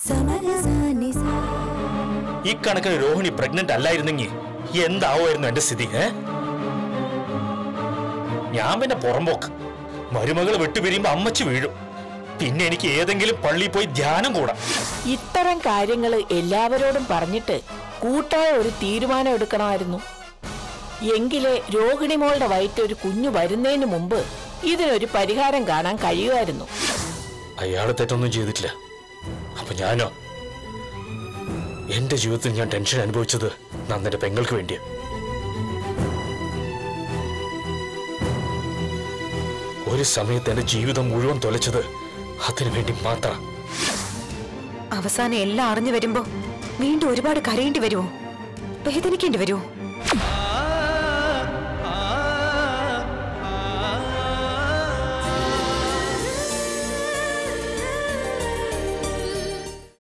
ഈ കണക്കിന് രോഹിണി പ്രഗ്നന്റ് അല്ലായിരുന്നെങ്കിൽ എന്താവുമായിരുന്നു എന്റെ സ്ഥിതി ഏ ഞാൻ പിന്നെ പുറമ്പോക്ക് മരുമകൾ വിട്ടുപിരിയുമ്പോ അമ്മച്ച് വീഴും പിന്നെ എനിക്ക് ഏതെങ്കിലും പള്ളിയിൽ പോയി ധ്യാനം കൂടാം ഇത്തരം കാര്യങ്ങൾ എല്ലാവരോടും പറഞ്ഞിട്ട് കൂട്ടായ ഒരു തീരുമാനം എടുക്കണമായിരുന്നു എങ്കിലേ രോഹിണി മോളുടെ വയറ്റ് ഒരു കുഞ്ഞു വരുന്നതിന് മുമ്പ് ഇതിനൊരു പരിഹാരം കാണാൻ കഴിയുമായിരുന്നു അയാള് തെറ്റൊന്നും ചെയ്തിട്ടില്ല അപ്പൊ ഞാനോ എന്റെ ജീവിതത്തിൽ ഞാൻ ടെൻഷൻ അനുഭവിച്ചത് നന്ദന്റെ പെങ്ങൾക്ക് വേണ്ടിയാ ഒരു സമയത്ത് എന്റെ ജീവിതം മുഴുവൻ തൊലച്ചത് അതിനു വേണ്ടി മാത്രം അവസാനം എല്ലാം അറിഞ്ഞു വരുമ്പോ വീണ്ടും ഒരുപാട് കരയേണ്ടി വരുമോ വേദനിക്കേണ്ടി വരുമോ